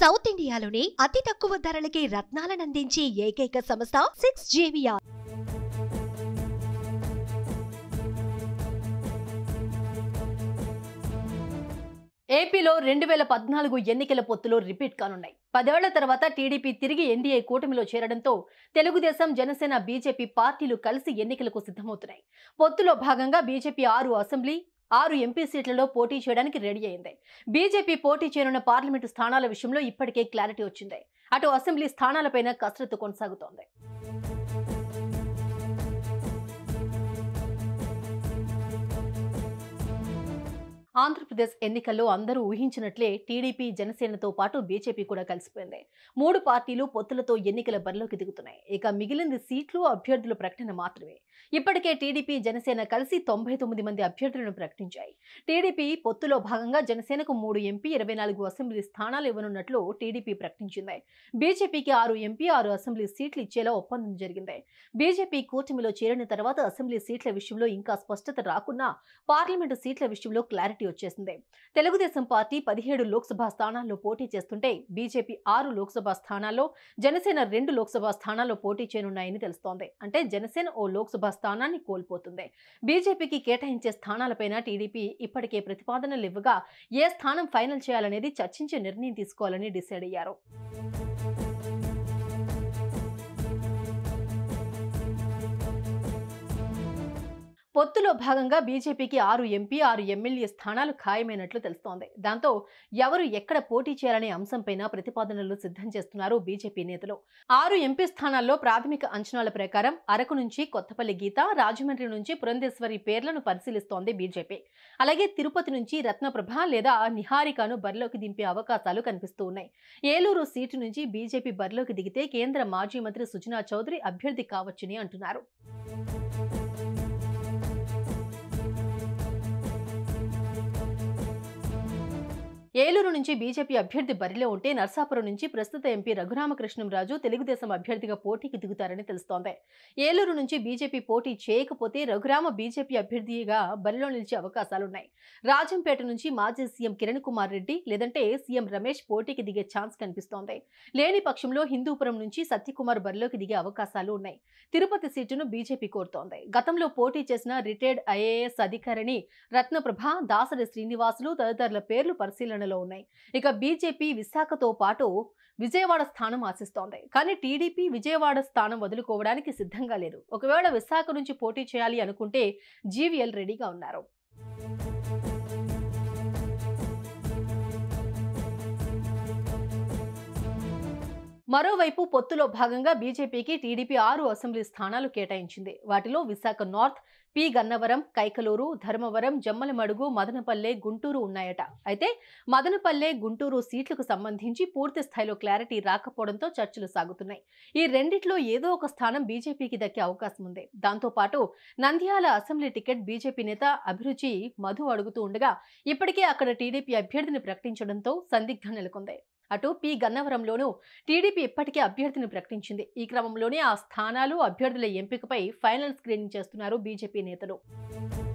south ఇండియాలోనే అతి తక్కువ ధరలకి రత్నాలనందించే ఏకైక సంస్థ సిక్స్ జేవియా ఏపీలో రెండు వేల పద్నాలుగు ఎన్నికల పొత్తులో రిపీట్ కానున్నాయి పదేళ్ల తర్వాత టీడీపీ తిరిగి ఎన్డీఏ కూటమిలో చేరడంతో తెలుగుదేశం జనసేన బీజేపీ పార్టీలు కలిసి ఎన్నికలకు సిద్ధమవుతున్నాయి పొత్తులో భాగంగా బీజేపీ ఆరు అసెంబ్లీ ఆరు ఎంపీ సీట్లలో పోటీ చేయడానికి రెడీ అయింది బీజేపీ పోటీ చేయనున్న పార్లమెంటు స్థానాల విషయంలో ఇప్పటికే క్లారిటీ వచ్చింది అటు అసెంబ్లీ స్థానాలపైన కసరత్తు కొనసాగుతోంది ఆంధ్రప్రదేశ్ ఎన్నికల్లో అందరూ ఊహించినట్లే టీడీపీ జనసేనతో పాటు బీజేపీ కూడా కలిసిపోయింది మూడు పార్టీలు పొత్తులతో ఎన్నికల బరిలోకి దిగుతున్నాయి ఇక మిగిలింది సీట్లు అభ్యర్థుల ప్రకటన మాత్రమే ఇప్పటికే టీడీపీ జనసేన కలిసి తొంభై తొమ్మిది మంది అభ్యర్థులను ప్రకటించాయి టీడీపీ పొత్తులో భాగంగా జనసేనకు మూడు ఎంపీ ఇరవై నాలుగు అసెంబ్లీ స్థానాలు ఇవ్వనున్నట్లు టీడీపీ ప్రకటించింది బీజేపీకి ఆరు ఎంపీ ఆరు అసెంబ్లీ సీట్లు ఇచ్చేలా ఒప్పందం జరిగింది బీజేపీ కూటమిలో చేరిన తర్వాత అసెంబ్లీ సీట్ల విషయంలో ఇంకా స్పష్టత రాకున్నా పార్లమెంటు సీట్ల విషయంలో క్లారిటీ వచ్చేసింది తెలుగుదేశం పార్టీ పదిహేడు లోక్సభ స్థానాల్లో పోటీ చేస్తుంటే బీజేపీ ఆరు లోక్సభ స్థానాల్లో జనసేన రెండు లోక్సభ స్థానాల్లో పోటీ చేయనున్నాయని తెలుస్తోంది అంటే జనసేన ఓ లోక్సభ స్థానాన్ని కోల్పోతుంది బీజేపీకి కేటాయించే స్థానాలపైన టీడీపీ ఇప్పటికే ప్రతిపాదనలు ఇవ్వగా ఏ స్థానం ఫైనల్ చేయాలనేది చర్చించి నిర్ణయం తీసుకోవాలని డిసైడ్ అయ్యారు పొత్తులో భాగంగా బీజేపీకి ఆరు ఎంపీ ఆరు ఎమ్మెల్యే స్థానాలు ఖాయమైనట్లు తెలుస్తోంది దాంతో ఎవరు ఎక్కడ పోటీ చేయాలనే అంశంపైన ప్రతిపాదనలు సిద్ధం చేస్తున్నారు బీజేపీ నేతలు ఆరు ఎంపీ స్థానాల్లో ప్రాథమిక అంచనాల ప్రకారం అరకు నుంచి కొత్తపల్లి గీత రాజమండ్రి నుంచి పురంధేశ్వరి పేర్లను పరిశీలిస్తోంది బీజేపీ అలాగే తిరుపతి నుంచి రత్నప్రభ లేదా నిహారికను బరిలోకి దింపే అవకాశాలు కనిపిస్తూ ఉన్నాయి ఏలూరు సీటు నుంచి బీజేపీ బరిలోకి దిగితే కేంద్ర మాజీ మంత్రి సుజనా చౌదరి అభ్యర్థి కావచ్చని అంటున్నారు ఏలూరు నుంచి బీజేపీ అభ్యర్థి బరిలో ఉంటే నర్సాపురం నుంచి ప్రస్తుత ఎంపీ రఘురామకృష్ణంరాజు తెలుగుదేశం అభ్యర్థిగా పోటీకి దిగుతారని తెలుస్తోంది ఏలూరు నుంచి బీజేపీ పోటీ చేయకపోతే రఘురామ బీజేపీ అభ్యర్థిగా బరిలో నిలిచే అవకాశాలున్నాయి రాజంపేట నుంచి మాజీ సీఎం కిరణ్ కుమార్ రెడ్డి లేదంటే సీఎం రమేష్ పోటీకి దిగే ఛాన్స్ కనిపిస్తోంది లేని పక్షంలో హిందూపురం నుంచి సత్యకుమార్ బరిలోకి దిగే అవకాశాలు ఉన్నాయి తిరుపతి సీటును బీజేపీ కోరుతోంది గతంలో పోటీ చేసిన రిటైర్డ్ ఐఏఎస్ అధికారిని రత్నప్రభ దాసరి శ్రీనివాసులు తదితరుల పేర్లు పరిశీలనలో ఉన్నాయి ఇక బీజేపీ విశాఖతో పాటు విజయవాడ స్థానం ఆశిస్తోంది కానీ టీడీపీ విజయవాడ స్థానం వదులుకోవడానికి సిద్ధంగా లేదు ఒకవేళ విశాఖ నుంచి పోటీ చేయాలి అనుకుంటే జీవీఎల్ రెడీగా ఉన్నారు మరోవైపు పొత్తులో భాగంగా బీజేపీకి టీడీపీ ఆరు అసెంబ్లీ స్థానాలు కేటాయించింది వాటిలో విశాఖ నార్త్ పి గన్నవరం కైకలూరు ధర్మవరం జమ్మలమడుగు మదనపల్లె గుంటూరు ఉన్నాయట అయితే మదనపల్లె గుంటూరు సీట్లకు సంబంధించి పూర్తి స్థాయిలో క్లారిటీ రాకపోవడంతో చర్చలు సాగుతున్నాయి ఈ రెండిట్లో ఏదో ఒక స్థానం బీజేపీకి దక్కే అవకాశం ఉంది దాంతోపాటు నంద్యాల అసెంబ్లీ టికెట్ బీజేపీ నేత అభిరుచి మధు అడుగుతూ ఉండగా ఇప్పటికే అక్కడ టీడీపీ అభ్యర్థిని ప్రకటించడంతో సందిగ్ధం నెలకొంది అటు పి గన్నవరంలోనూ టీడీపీ ఇప్పటికే అభ్యర్థిని ప్రకటించింది ఈ క్రమంలోనే ఆ స్థానాలు అభ్యర్థుల ఎంపికపై ఫైనల్ స్క్రీనింగ్ చేస్తున్నారు బీజేపీ నేతలు